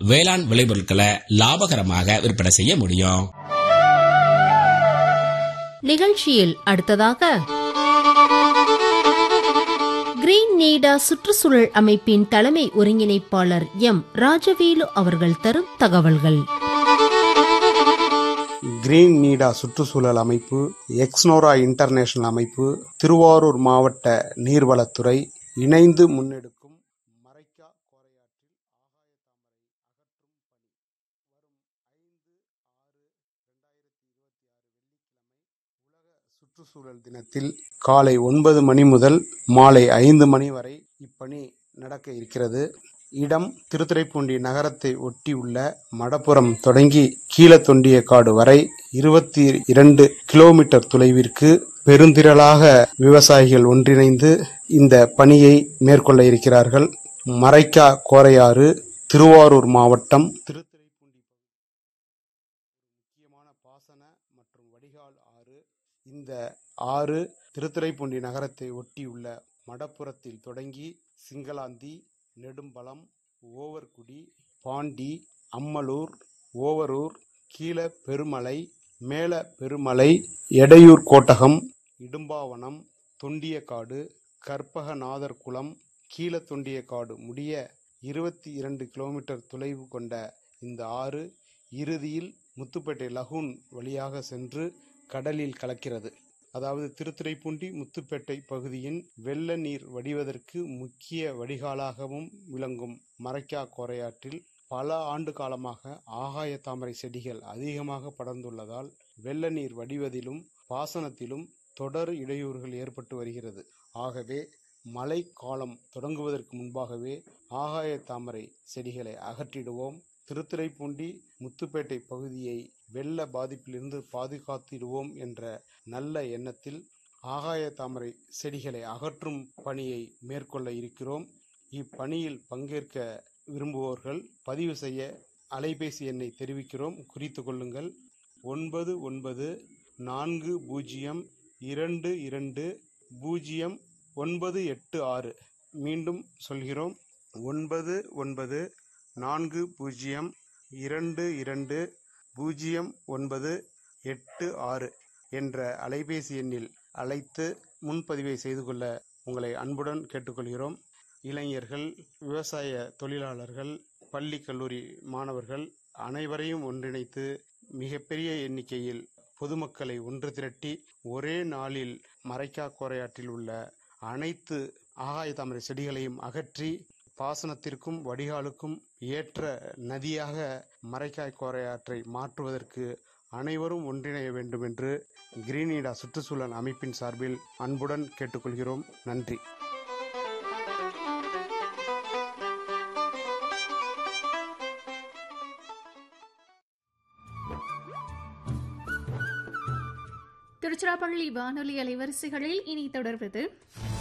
வேளாண் விளைபொருட்களை லாபகரமாக விற்பனை செய்ய முடியும் நிகழ்ச்சியில் அடுத்ததாக கிரீன் நீடா சுற்றுச்சூழல் அமைப்பின் தலைமை ஒருங்கிணைப்பாளர் எம் ராஜவேலு அவர்கள் தரும் தகவல்கள் கிரீன் நீடா சுற்றுச்சூழல் அமைப்பு எக்ஸ்னோரா இன்டர்நேஷனல் அமைப்பு திருவாரூர் மாவட்ட நீர்வளத்துறை இணைந்து முன்னெடுக்கும் மரைக்கா கோரையாற்றில் ஆகாய தாமரை அகற்றும் பணி வரும் ஐந்து ஆறு இரண்டாயிரத்தி இருபத்தி ஆறு வெள்ளிக்கிழமை உலக சுற்றுச்சூழல் தினத்தில் காலை ஒன்பது மணி முதல் மாலை ஐந்து மணி வரை இப்பணி நடக்க இருக்கிறது இடம் திருத்துறைப்பூண்டி நகரத்தை ஒட்டியுள்ள மடப்புறம் தொடங்கி கீழத்தொண்டியக்காடு வரை இருபத்தி இரண்டு கிலோமீட்டர் தொலைவிற்கு பெருந்திரளாக விவசாயிகள் ஒன்றிணைந்து இந்த பணியை மேற்கொள்ள இருக்கிறார்கள் மரைக்கா கோரையாறு திருவாரூர் மாவட்டம் திருத்துறைப்பூண்டி முக்கியமான பாசன மற்றும் வடிகால் ஆறு இந்த ஆறு திருத்துறைப்பூண்டி நகரத்தை ஒட்டியுள்ள மடப்புறத்தில் தொடங்கி சிங்களாந்தி நெடும்பலம் ஓவர்குடி பாண்டி அம்மலூர் ஓவரூர் கீழ பெருமலை மேல பெருமலை எடையூர் கோட்டகம் இடும்பாவனம் தொண்டியக்காடு கற்பகநாதர் குளம் கீழ தொண்டியக்காடு முடிய இருபத்தி இரண்டு கிலோமீட்டர் தொலைவு கொண்ட இந்த ஆறு இறுதியில் முத்துப்பேட்டை லகூன் வழியாக சென்று கடலில் கலக்கிறது அதாவது திருத்துறைப்பூண்டி முத்துப்பேட்டை பகுதியின் வெள்ள நீர் வடிவதற்கு முக்கிய வடிகாலாகவும் விளங்கும் மரைக்கா கோரையாற்றில் பல ஆண்டு காலமாக ஆகாய தாமரை செடிகள் அதிகமாக படர்ந்துள்ளதால் வெள்ள நீர் வடிவதிலும் பாசனத்திலும் தொடர் இடையூறுகள் ஏற்பட்டு வருகிறது ஆகவே மழை காலம் தொடங்குவதற்கு முன்பாகவே ஆகாய தாமரை செடிகளை அகற்றிடுவோம் திருத்துறைப்பூண்டி முத்துப்பேட்டை பகுதியை வெள்ள பாதிப்பிலிருந்து பாதுகாத்திடுவோம் என்ற நல்ல எண்ணத்தில் ஆகாய தாமரை செடிகளை அகற்றும் பணியை மேற்கொள்ள இருக்கிறோம் இப்பணியில் பங்கேற்க விரும்புவோர்கள் பதிவு செய்ய அலைபேசி எண்ணை தெரிவிக்கிறோம் குறித்து கொள்ளுங்கள் ஒன்பது ஒன்பது நான்கு பூஜ்ஜியம் இரண்டு இரண்டு பூஜ்ஜியம் ஒன்பது எட்டு ஆறு மீண்டும் சொல்கிறோம் ஒன்பது ஒன்பது நான்கு பூஜ்ஜியம் இரண்டு இரண்டு பூஜ்ஜியம் ஒன்பது எட்டு ஆறு என்ற அலைபேசி எண்ணில் அழைத்து முன்பதிவை செய்து கொள்ள உங்களை அன்புடன் கேட்டுக்கொள்கிறோம் இளைஞர்கள் விவசாய தொழிலாளர்கள் பள்ளி கல்லூரி மாணவர்கள் அனைவரையும் ஒன்றிணைத்து மிகப்பெரிய எண்ணிக்கையில் பொதுமக்களை ஒன்று திரட்டி ஒரே நாளில் மரைக்கா கோரையாற்றில் உள்ள அனைத்து ஆகாய தாமரை செடிகளையும் அகற்றி பாசனத்திற்கும் வடிகாலுக்கும் ஏற்ற நதியாக மரைக்காய் கோரையாற்றை மாற்றுவதற்கு அனைவரும் ஒன்றிணைய வேண்டும் என்று கிரீனீடா சுற்றுச்சூழல் அமைப்பின் சார்பில் அன்புடன் கேட்டுக்கொள்கிறோம் நன்றி திருச்சிராப்பள்ளி வானொலி அலைவரிசைகளில் இனி தொடர்வது